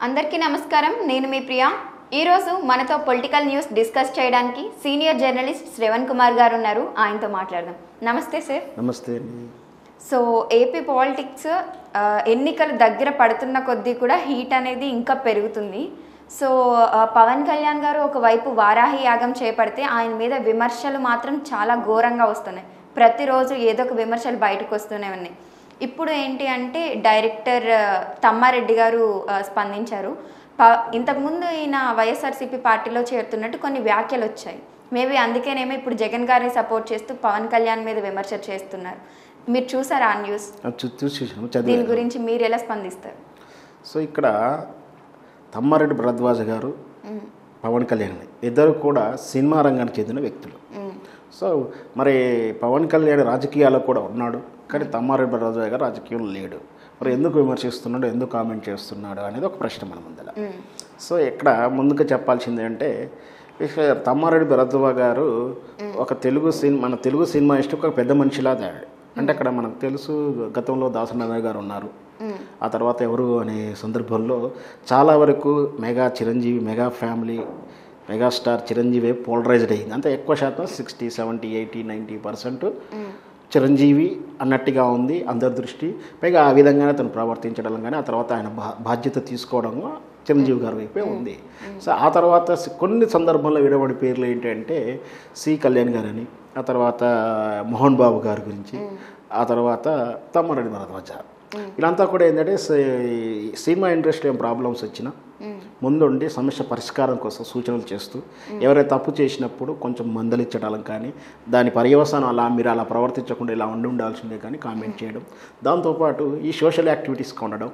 అందరికీ నమస్కారం నేను మీ ప్రియా ఈరోజు మనతో పొలిటికల్ న్యూస్ డిస్కస్ చేయడానికి సీనియర్ జర్నలిస్ట్ శ్రవణ్ కుమార్ గారు ఉన్నారు ఆయనతో మాట్లాడదాం నమస్తే సార్ నమస్తే అండి సో ఏపీ పాలిటిక్స్ ఆ, ఎన్నికలు దగ్గర పడుతున్న కొద్దీ కూడా హీట్ అనేది ఇంకా పెరుగుతుంది సో ఆ, పవన్ కళ్యాణ్ గారు ఒకవైపు వారాహి యాగం చేపడితే ఆయన మీద విమర్శలు మాత్రం చాలా ఘోరంగా వస్తున్నాయి ప్రతిరోజు ఏదో ఒక విమర్శలు బయటకు వస్తూనే ఉన్నాయి ఇప్పుడు ఏంటి అంటే డైరెక్టర్ ఆ, తమ్మారెడ్డి గారు ఆ, స్పందించారు ప ఇంతకుముందు ఈయన వైఎస్ఆర్సీపీ పార్టీలో చేరుతున్నట్టు కొన్ని వ్యాఖ్యలు వచ్చాయి మేబీ అందుకేనేమో ఇప్పుడు జగన్ గారిని సపోర్ట్ చేస్తూ పవన్ కళ్యాణ్ మీద విమర్శ చేస్తున్నారు మీరు చూసారా ఆ న్యూస్ అది చూ- చూసి చూసాను దీని చదివాను గురించి మీరు ఎలా స్పందిస్తారు సో ఇక్కడ తమ్మారెడ్డి భరద్వాజ గారు పవన్ కళ్యాణ్ ఇద్దరు కూడా సినిమా రంగానికి చెందిన వ్యక్తులు మ్మ్. సో మరి పవన్ కళ్యాణ్ రాజకీయాల్లో కూడా ఉన్నాడు కానీ తమ్మారెడ్డి భరద్వాజ గారు రాజకీయంలో లేడు మరి ఎందుకు విమర్శిస్తున్నాడు ఎందుకు కామెంట్ చేస్తున్నాడు అనేది ఒక ప్రశ్న మన ముందర మ్మ్. సో ఇక్కడ ముందుగా చెప్పాల్సింది అంటే ఇక తమ్మారెడ్డి భరద్వాజ గారు ఒక తెలుగు సినిమా మన తెలుగు సినిమా ఇష్టం ఒక పెద్ద మనిషిలా తయారు అంటే అక్కడ మనకు తెలుసు గతంలో దాసనాథ గారు ఉన్నారు మ్మ్. ఆ తర్వాత ఎవరు అనే సందర్భంలో చాలా వరకు mega Chiranjeevi mega family megastar Chiranjeevi polarized అయింది అంతే ఎక్కువ శాతం sixty seventy eighty ninety percent Chiranjeevi అన్నట్టుగా ఉంది అందరి దృష్టి పైగా ఆ విధంగానే తను ప్రవర్తించడం కానీ ఆ తర్వాత ఆయన బా బాధ్యత తీసుకోవడం చిరంజీవి గారి వైపే ఉంది సో ఆ తర్వాత సి- కొన్ని సందర్భంలో విడబడి పేర్లు ఏంటంటే సి కళ్యాణ్ గారని ఆ తర్వాత మోహన్ బాబు గారి గురించి ఆ తర్వాత తమ్మారెడ్డి భరద్వాజ వీళ్ళంతా కూడా ఏంటంటే సి- సినిమా ఇండస్ట్రీ ఏం ప్రాబ్లమ్స్ వచ్చినా ముందుండి సమస్య పరిష్కారం కోసం సూచనలు చేస్తూ ఎవరైతే తప్పు చేసినప్పుడు కొంచెం మందలిచ్చడం కానీ దాని పర్యవసానం అలా మీరు అలా ప్రవర్తించకుండా ఇలా ఉండి ఉండాల్సిందే కానీ కామెంట్ చేయడం దాంతోపాటు ఈ సోషల్ యాక్టివిటీస్కి ఉండడం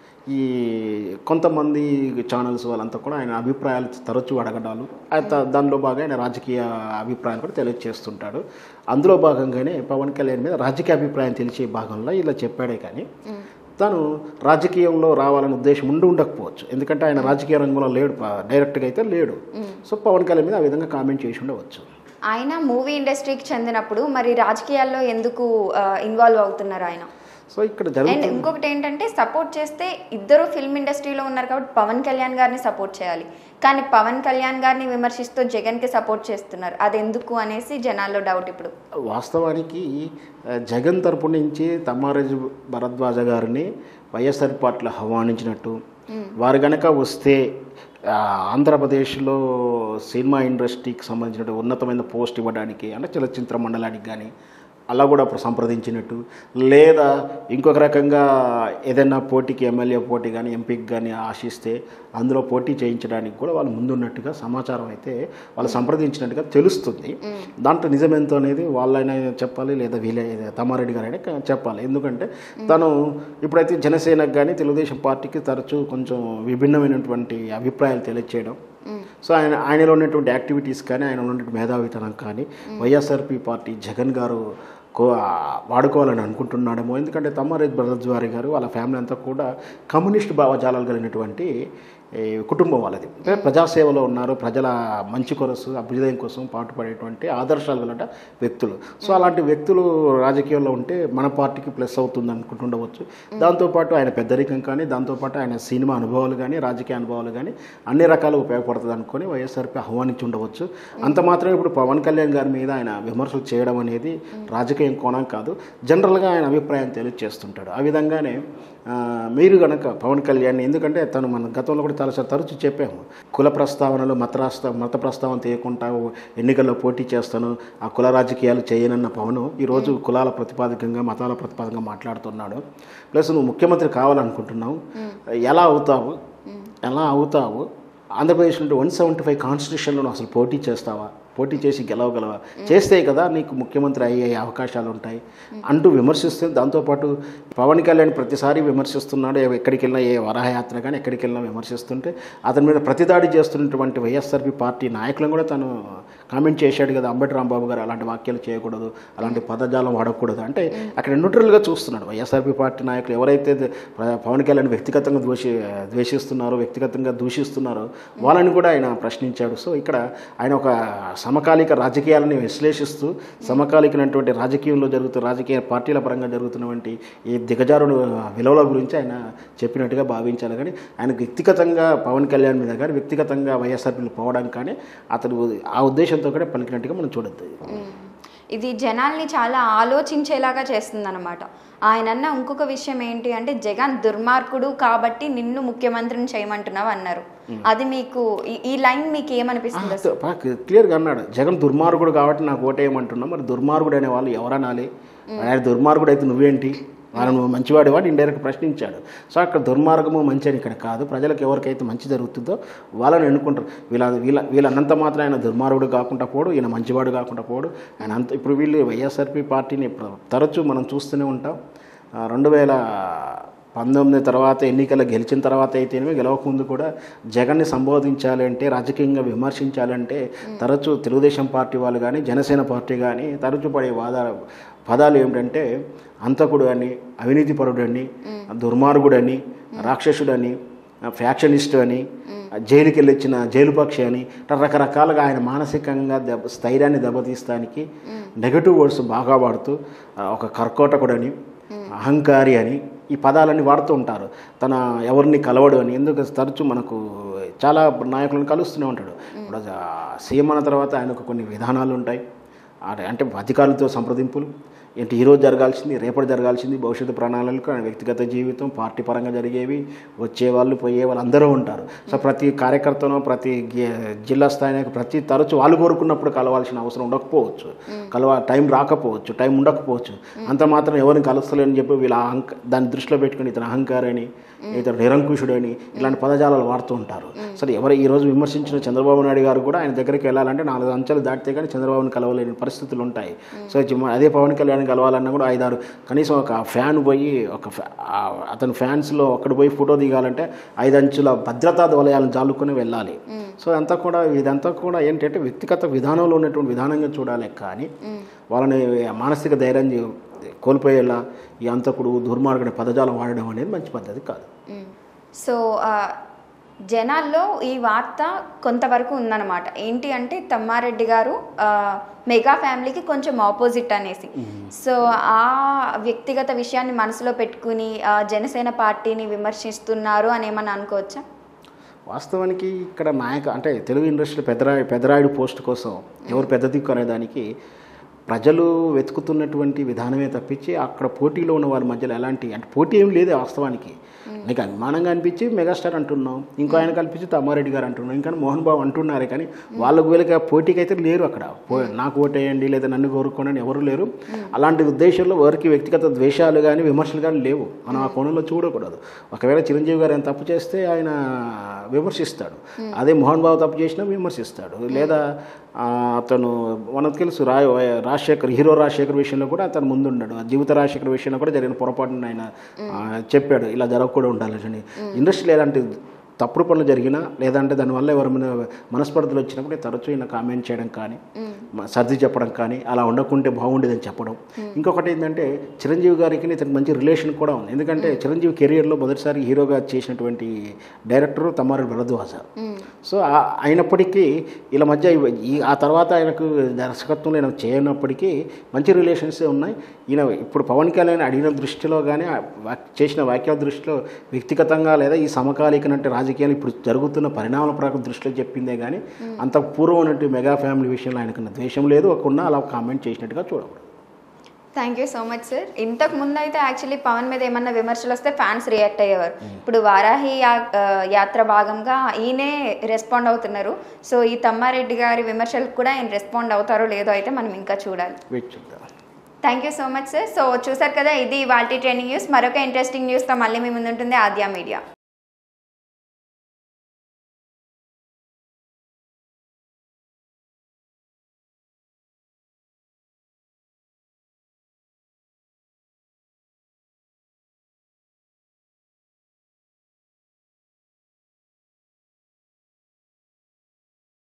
ఈ కొంతమంది ఛానల్స్ వాళ్ళంతా కూడా ఆయన అభిప్రాయాలు తరచూ అడగడాలు ఆ త- దానిలో బాగా ఆయన రాజకీయ అభిప్రాయాలు కూడా తెలియజేస్తుంటాడు అందులో భాగంగానే పవన్ కళ్యాణ్ మీద రాజకీయ అభిప్రాయం తెలిసే భాగంలో ఇలా చెప్పాడే కానీ తను రాజకీయంలో రావాలనే ఉద్దేశం ఉండి ఉండకపోవచ్చు ఎందుకంటే ఆయన రాజకీయ రంగంలో లేడు ప- డైరెక్ట్గా అయితే లేడు సో పవన్ కళ్యాణ్ మీద ఆ విధంగా కామెంట్ చేసి ఉండవచ్చు ఆయన మూవీ ఇండస్ట్రీకి చెందినప్పుడు మరి రాజకీయాల్లో ఎందుకు ఇన్వాల్వ్ అవుతున్నారు ఆయన సో ఇక్కడ అండ్ జరుగుతుంది ఇంకొకటి ఏంటంటే సపోర్ట్ చేస్తే ఇద్దరు ఫిల్మ్ ఇండస్ట్రీలో ఉన్నారు కాబట్టి పవన్ కళ్యాణ్ గారిని సపోర్ట్ చేయాలి కానీ పవన్ కళ్యాణ్ గారిని విమర్శిస్తూ జగన్కి సపోర్ట్ చేస్తున్నారు అది ఎందుకు అనేసి జనాల్లో డౌట్ ఇప్పుడు వాస్తవానికి ఆ, జగన్ తరపు నుంచి తమ్మారెడ్డి భరద్వాజ గారిని వైఎస్ఆర్ పార్టీలో ఆహ్వానించినట్టు వారు గనక వస్తే ఆ, ఆంధ్రప్రదేశ్లో సినిమా ఇండస్ట్రీకి సంబంధించిన ఉన్నతమైన పోస్ట్ ఇవ్వడానికి అంటే చలచిత్ర మండలానికి కానీ అలా కూడా అప్పుడు సంప్రదించినట్టు లేదా ఇంకొక రకంగా ఏదైనా పోటీకి ఎమ్మెల్యే పోటీ కానీ ఎంపీకి కానీ ఆశిస్తే అందులో పోటీ చేయించడానికి కూడా వాళ్ళు ముందున్నట్టుగా సమాచారం అయితే వాళ్ళు సంప్రదించినట్టుగా తెలుస్తుంది దాంట్లో నిజమెంతో అనేది వాళ్ళైనా చెప్పాలి లేదా వీళ్ళే తమ్మారెడ్డి గారైనా క- చెప్పాలి ఎందుకంటే తను ఇప్పుడైతే జనసేనకు కానీ తెలుగుదేశం పార్టీకి తరచూ కొంచెం విభిన్నమైనటువంటి అభిప్రాయాలు తెలియచేయడం సో ఆయన ఆయనలో ఉన్నటువంటి యాక్టివిటీస్ కానీ ఆయన ఉన్నటువంటి మేధావితనం కానీ వైఎస్ఆర్పి పార్టీ జగన్ గారు కో వాడుకోవాలని అనుకుంటున్నాడేమో ఎందుకంటే తమ్మారెడ్డి భరద్వారి గారు వాళ్ళ ఫ్యామిలీ అంతా కూడా కమ్యూనిస్ట్ భావజాలాలు కలిగినటువంటి ఈ కుటుంబం వాళ్ళది అంటే ప్రజాసేవలో ఉన్నారు ప్రజల మంచి కొరసు అభ్యుదయం కోసం పాటుపడేటువంటి ఆదర్శాలు గల వ్యక్తులు సో అలాంటి వ్యక్తులు రాజకీయాల్లో ఉంటే మన పార్టీకి ప్లస్ అవుతుంది అనుకుంటుండవచ్చు దాంతోపాటు ఆయన పెద్దరికం కానీ దాంతోపాటు ఆయన సినిమా అనుభవాలు కానీ రాజకీయ అనుభవాలు కానీ అన్ని రకాలు ఉపయోగపడుతుంది అనుకొని వైఎస్ఆర్పీ ఆహ్వానించి ఉండవచ్చు అంత మాత్రమే ఇప్పుడు పవన్ కళ్యాణ్ గారి మీద ఆయన విమర్శలు చేయడం అనేది రాజకీయం కోణం కాదు జనరల్గా ఆయన అభిప్రాయం తెలియజేస్తుంటాడు ఆ విధంగానే ఆ, మీరు కనుక పవన్ కళ్యాణ్ ఎందుకంటే తను మన గతంలో కూడా చాలా తరచు చెప్పాము కుల ప్రస్తావనలు మత రాష్ట్ర మత ప్రస్తావన తీయకుండా ఎన్నికల్లో పోటీ చేస్తాను ఆ కుల రాజకీయాలు చేయనన్న పవన్ ఈరోజు కులాల ప్రతిపాదికంగా మతాల ప్రతిపాదికంగా మాట్లాడుతున్నాడు ప్లస్ నువ్వు ముఖ్యమంత్రి కావాలనుకుంటున్నావు ఎలా అవుతావు ఎలా అవుతావు ఆంధ్రప్రదేశ్ నుండి వన్ సెవెంటీ ఫైవ్ కాన్స్టిట్యూషన్లో నువ్వు అసలు పోటీ చేస్తావా పోటీ చేసి గెలవగలవా చేస్తే కదా నీకు ముఖ్యమంత్రి అయ్యే అవకాశాలు ఉంటాయి అంటూ విమర్శిస్తుంది దాంతోపాటు పవన్ కళ్యాణ్ ప్రతిసారి విమర్శిస్తున్నాడు ఏ- ఎక్కడికి వెళ్ళినా ఏ వరహయాత్ర కానీ ఎక్కడికి వెళ్ళినా విమర్శిస్తుంటే అతని మీద ప్రతిదాడి చేస్తున్నటువంటి వైఎస్ఆర్పి పార్టీ నాయకులను కూడా తను కామెంట్ చేశాడు కదా అంబటి రాంబాబు గారు అలాంటి వ్యాఖ్యలు చేయకూడదు అలాంటి పదజాలం వాడకూడదు అంటే అక్కడ న్యూట్రల్గా చూస్తున్నాడు వైఎస్ఆర్పి పార్టీ నాయకులు ఎవరైతే ద- ప్ర- పవన్ కళ్యాణ్ వ్యక్తిగతంగా ద్వేషి ద్వేషిస్తున్నారో వ్యక్తిగతంగా దూషిస్తున్నారో వాళ్ళని కూడా ఆయన ప్రశ్నించాడు సో ఇక్కడ ఆయన ఒక సమకాలిక రాజకీయాలని విశ్లేషిస్తూ సమకాలికమైనటువంటి రాజకీయంలో జరుగుతున్న రాజకీయ పార్టీల పరంగా జరుగుతున్నటువంటి ఈ దిగజారుడు విలువల గురించి ఆయన చెప్పినట్టుగా భావించాలి కానీ ఆయన వ్యక్తిగతంగా పవన్ కళ్యాణ్ మీద కానీ వ్యక్తిగతంగా వైఎస్ఆర్పీలు పోవడం కానీ అతను ఆ ఉద్దేశంతో కూడా పలికినట్టుగా మనం చూడొద్దు మ్మ్. ఇది జనాల్ని చాలా ఆలోచించేలాగా చేస్తుందన్నమాట ఆయన అన్న ఇంకొక విషయం ఏంటి అంటే జగన్ దుర్మార్గుడు కాబట్టి నిన్ను ముఖ్యమంత్రిని చేయమంటున్నావు అన్నారు అది మీకు ఈ- ఈ లైన్ మీకు ఏమనిపిస్తుంది అసలు? క్లియర్గా అన్నాడు జగన్ దుర్మార్గుడు కాబట్టి నాకు ఓటేయమంటున్నా మరి దుర్మార్గుడు అనే వాళ్ళు ఎవరనాలి ఆయన దుర్మార్గుడు అయితే నువ్వేంటి ఆయన నువ్వు మంచివాడి వాడు ఇండైరెక్ట్ ప్రశ్నించాడు సో అక్కడ దుర్మార్గము మంచి అని ఇక్కడ కాదు ప్రజలకు ఎవరికైతే మంచి జరుగుతుందో వాళ్ళని ఎన్నుకుంటారు వీళ్ళ వీళ్ళ వీళ్ళన్నంత మాత్రం ఆయన దుర్మార్గుడు కాకుండా పోడు ఈయన మంచివాడు కాకుండా పోడు ఆయన అంత ఇప్పుడు వీళ్ళు వైఎస్ఆర్పి పార్టీని ప్ర- తరచూ మనం చూస్తూనే ఉంటాం ఆ, రెండు వేల పంతొమ్మిది తర్వాత ఎన్నికలు గెలిచిన తర్వాత అయితేనేమి గెలవకముందు కూడా జగన్ని సంబోధించాలి అంటే రాజకీయంగా విమర్శించాలంటే తరచూ తెలుగుదేశం పార్టీ వాళ్ళు కానీ జనసేన పార్టీ కానీ తరచూ పడే వాద పదాలు ఏమిటంటే అంతకుడు అని అవినీతిపరుడు అని దుర్మార్గుడని రాక్షసుడని ఫ్యాక్షనిస్ట్ అని జైలుకి వెళ్ళొచ్చిన జైలు పక్షి అని ఇట్లా రకరకాలుగా ఆయన మానసికంగా దెబ్బ స్థైర్యాన్ని దెబ్బతీస్తానికి నెగటివ్ వర్డ్స్ బాగా వాడుతూ ఆ, ఒక కర్కోటకుడని అహంకారి అని ఈ పదాలన్నీ వాడుతూ ఉంటారు తన ఎవరిని కలవడు అని ఎందుకు తరచు మనకు చాలా నాయకులను కలుస్తూనే ఉంటాడు ఇప్పుడు సీఎం అన్న తర్వాత ఆయనకు కొన్ని విధానాలు ఉంటాయి ఆ- అంటే అధికారులతో సంప్రదింపులు ఏంటి ఈరోజు జరగాల్సింది రేపటి జరగాల్సింది భవిష్యత్తు ప్రణాళికలు ఆయన వ్యక్తిగత జీవితం పార్టీ పరంగా జరిగేవి వచ్చేవాళ్ళు పోయేవాళ్ళు అందరూ ఉంటారు సో ప్రతి కార్యకర్తను ప్రతి గి- జిల్లా స్థాయి నాయకులు, ప్రతి తరచు వాళ్ళు కోరుకున్నప్పుడు కలవాల్సిన అవసరం ఉండకపోవచ్చు కలవ టైం రాకపోవచ్చు టైం ఉండకపోవచ్చు అంత మాత్రం ఎవరిని కలుస్తలేని చెప్పి వీళ్ళ అహంక దాన్ని దృష్టిలో పెట్టుకుని ఇతను అహంకారని ఇతను నిరంకుశుడని ఇలాంటి పదజాలాలు వాడుతూ ఉంటారు సరే ఎవరు ఈ రోజు విమర్శించిన చంద్రబాబు నాయుడు గారు కూడా ఆయన దగ్గరికి వెళ్ళాలంటే నాలుగు అంచెలు దాటితే కానీ చంద్రబాబుని కలవలేని పరిస్థితులు ఉంటాయి సో చి- అదే పవన్ కళ్యాణ్ కలవాలన్నా కూడా ఐదారు కనీసం ఒక ఫ్యాన్ పోయి ఒక ఫ్యా- ఆ అతని ఫ్యాన్స్లో ఒక్కడు పోయి ఫోటో దిగాలంటే ఐదు అంచుల భద్రతా వలయాలను జాలుకొని వెళ్ళాలి సో అంతా కూడా ఇదంతా కూడా ఏంటంటే వ్యక్తిగత విధానంలో ఉన్నటువంటి విధానంగా చూడాలి కానీ వాళ్ళని మానసిక ధైర్యం చే- కోల్పోయేలా ఈ అంతకుడు దుర్మార్గుడి పదజాలం వాడడం అనేది మంచి పద్ధతి కాదు మ్మ్. సో ఆ, జనాల్లో ఈ వార్త కొంతవరకు ఉందన్నమాట ఏంటి అంటే తమ్మారెడ్డి గారు ఆ, మెగా ఫ్యామిలీకి కొంచెం ఆపోజిట్ అనేసి సో ఆ వ్యక్తిగత విషయాన్ని మనసులో పెట్టుకుని ఆ, జనసేన పార్టీని విమర్శిస్తున్నారు అని ఏమన్నా అనుకోవచ్చా వాస్తవానికి ఇక్కడ నాయక అంటే తెలుగు ఇండస్ట్రీ పెద్దరాయి పెద్దరాయుడు పోస్ట్ కోసం ఎవరు పెద్ద దిక్కు అనేదానికి ప్రజలు వెతుకుతున్నటువంటి విధానమే తప్పించి అక్కడ పోటీలో ఉన్న వారి మధ్యలో ఎలాంటి అంటే పోటీ ఏం లేదు వాస్తవానికి నీకు అభిమానంగా అనిపించి మెగాస్టార్ అంటున్నాం ఇంకో ఆయన కల్పించి తమ్మారెడ్డి గారు అంటున్నాం ఇంకా మోహన్ బాబు అంటున్నారే కానీ వాళ్ళకు వీళ్ళకి ఆ పోటీకి అయితే లేరు అక్కడ పో- నాకు ఓటేయండి లేదా నన్ను కోరుకోండి అని ఎవరు లేరు అలాంటి ఉద్దేశంలో వారికి వ్యక్తిగత ద్వేషాలు కానీ విమర్శలు కానీ లేవు మనం ఆ కోణంలో చూడకూడదు ఒకవేళ చిరంజీవి గారు ఆయన తప్పు చేస్తే ఆయన విమర్శిస్తాడు అదే మోహన్ బాబు తప్పు చేసినా విమర్శిస్తాడు లేదా ఆ, అతను మనకు తెలుసు రా రాజశేఖర్ హీరో రాజశేఖర్ విషయంలో కూడా అతను ముందున్నాడు ఆ జీవిత రాజశేఖర్ విషయంలో కూడా జరిగిన పొరపాటును ఆయన ఆ, చెప్పాడు ఇలా జరగకూడదు ఉండాలని ఇండస్ట్రీలో ఎలాంటి తప్పుడు పనులు జరిగినా లేదంటే దానివల్ల ఎవరైనా మనస్పర్ధలు వచ్చినప్పుడు తరచూ ఈయన కామెంట్ చేయడం కానీ మ- సర్ది చెప్పడం కానీ అలా ఉండకుంటే బాగుండేదని చెప్పడం ఇంకొకటి ఏంటంటే చిరంజీవి గారికి ఇతనికి మంచి రిలేషన్ కూడా ఉంది ఎందుకంటే చిరంజీవి కెరియర్లో మొదటిసారి హీరోగా చేసినటువంటి డైరెక్టర్ తమ్మారెడ్డి భరద్వాజ సో ఆ- అయినప్పటికీ వీళ్ళ మధ్య ఇవ- ఈ ఆ తర్వాత ఆయనకు దర్శకత్వంలో ఈయన చేయనప్పటికీ మంచి రిలేషన్స్ ఉన్నాయి ఈయన ఇప్పుడు పవన్ కళ్యాణ్ అడిగిన దృష్టిలో కానీ ఆ వా- చేసిన వ్యాఖ్యల దృష్టిలో వ్యక్తిగతంగా లేదా ఈ సమకాలీకన అంటే రాజకీయాలు ఇప్పుడు జరుగుతున్న పరిణామాల ప్రకారం దృష్టిలో చెప్పిందే కానీ అంత పూర్వం ఉన్నట్టు మెగా ఫ్యామిలీ విషయంలో ఆయనకున్న ద్వేషం లేదు ఒక ఉన్న అలా కామెంట్ చేసినట్టుగా చూడకూడదు thank you so much sir ఇంతకు ముందు అయితే యాక్చువల్లీ పవన్ మీద ఏమన్నా విమర్శలు వస్తే ఫ్యాన్స్ రియాక్ట్ అయ్యేవారు ఇప్పుడు వారాహి యా- ఆ, యాత్ర భాగంగా ఈయనే రెస్పాండ్ అవుతున్నారు సో ఈ తమ్మారెడ్డి గారి విమర్శలకు కూడా ఆయన రెస్పాండ్ అవుతారో లేదో అయితే మనం ఇంకా చూడాలి వెయిట్ చూద్దాం thank you so much sir so చూసారు కదా ఇది వాటి ట్రైనింగ్ న్యూస్ మరొక ఇంట్రెస్టింగ్ న్యూస్తో మళ్ళీ మీ ముందు ఉంటుంది ఆద్యా మీడియా